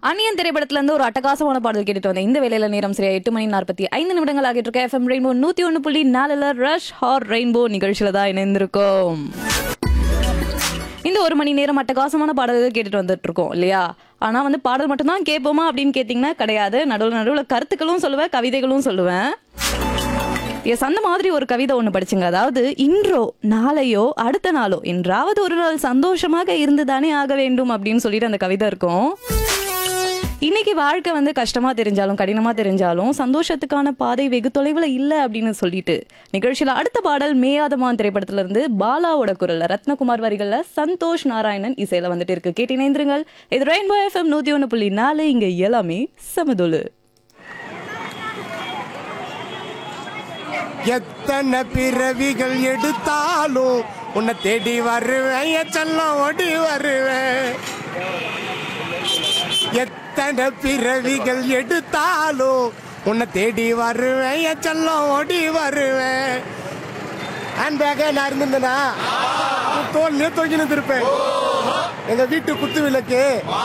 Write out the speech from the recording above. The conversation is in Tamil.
அந்நியன் திரைப்படத்துல இருந்து ஒரு அட்டகாசமான பாடல் கேட்டுட்டு வந்தேன் இந்த வேலையில நேரம் சரியா எட்டு மணி நாற்பத்தி ஐந்து நிமிடங்கள் ஆகிட்டு இருக்க எஃப்எம் ரெயின்போ நூத்தி ஒன்று புள்ளி நாலுல ரஷ் ஹார் ரெயின்போ நிகழ்ச்சியில தான் இணைந்திருக்கோம் இந்த ஒரு மணி நேரம் அட்டகாசமான பாடல்கள் கேட்டுட்டு வந்துட்டு இருக்கோம் இல்லையா ஆனா வந்து பாடல் மட்டும்தான் கேட்போமா அப்படின்னு கேட்டிங்கன்னா கிடையாது நடுவில் நடுவில் கருத்துக்களும் சொல்லுவேன் கவிதைகளும் சொல்லுவேன் எஸ் அந்த மாதிரி ஒரு கவிதை ஒன்று படிச்சுங்க அதாவது இன்றோ நாளையோ அடுத்த நாளோ என்றாவது ஒரு நாள் சந்தோஷமாக இருந்துதானே ஆக வேண்டும் அப்படின்னு சொல்லிட்டு அந்த கவிதை இருக்கும் இன்னைக்கு வாழ்க்கை வந்து கஷ்டமா தெரிஞ்சாலும் கடினமா தெரிஞ்சாலும் சந்தோஷத்துக்கான பாதை வெகு தொலைவில் இல்லை அப்படின்னு சொல்லிட்டு நிகழ்ச்சியில அடுத்த பாடல் மேயாதமான் திரைப்படத்துல இருந்து பாலாவோட குரல்ல ரத்னகுமார் வரிகள்ல சந்தோஷ் நாராயணன் இசையில வந்துட்டு இருக்கு கேட்டு இணைந்திருங்கள் இது ரெயின்போ எஃப்எம் நூத்தி ஒன்று புள்ளி நாலு இங்க எல்லாமே சமதுலு எத்தனை பிறவிகள் எடுத்தாலும் உன்னை தேடி வருவேன் என் செல்லம் ஓடி வருவேன் எத்தனை பிறவிகள் எடுத்தாலும் உன்னை தேடி வருவேன் என் செல்லம் ஓடி வருவேன் ஹேண்ட் பேக்கே நான் இருந்திருந்தேனா தோல்லையே தொங்கி நின்றுருப்பேன் எங்க வீட்டு குத்து விளக்கு